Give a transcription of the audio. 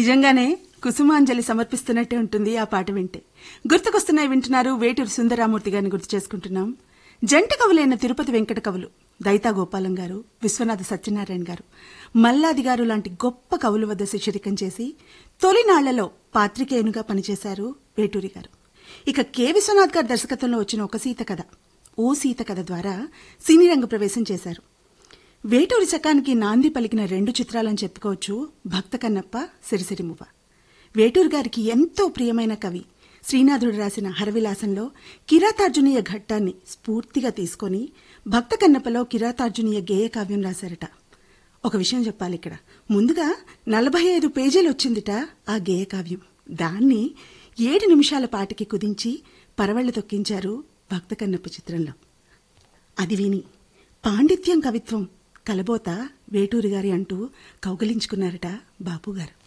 నిజంగానే కుసుమాంజలి సమర్పిస్తున్నట్టే ఉంటుంది ఆ పాట వింటే గుర్తుకొస్తున్నాయి వింటున్నారు వేటూరు సుందరామూర్తి గారిని గుర్తు చేసుకుంటున్నాం జంట కవులైన తిరుపతి వెంకట కవులు దైతా గోపాలం గారు విశ్వనాథ సత్యనారాయణ గారు మల్లాది గారు లాంటి గొప్ప కవుల వద్ద శిష్యరికం చేసి తొలినాళ్లలో పాత్రికేయునిగా పనిచేశారు వేటూరి గారు ఇక కె విశ్వనాథ్ గారి దర్శకత్వంలో వచ్చిన ఒక సీత కథ ఓ సీత కథ ద్వారా సినీ రంగ ప్రవేశం చేశారు వేటూరి శకానికి నాంది పలికిన రెండు చిత్రాలని చెప్పుకోవచ్చు భక్త కన్నప్ప సిరిసిరిమువ్వ వేటూరు గారికి ఎంతో ప్రియమైన కవి శ్రీనాథుడు రాసిన హరవిలాసంలో కిరాతార్జునీయ ఘట్టాన్ని స్ఫూర్తిగా తీసుకొని భక్త కన్నప్పలో కిరాతార్జునీయ గేయ కావ్యం రాశారట ఒక విషయం చెప్పాలి ఇక్కడ ముందుగా నలభై ఐదు పేజీలు వచ్చిందిట ఆ గేయ కావ్యం దాన్ని ఏడు నిమిషాల పాటకి కుదించి పరవళ్లు తొక్కించారు భక్త కన్నప్ప చిత్రంలో అది విని పాండిత్యం కవిత్వం కలబోత వేటూరి గారి అంటూ కౌగలించుకున్నారట బాపుగారు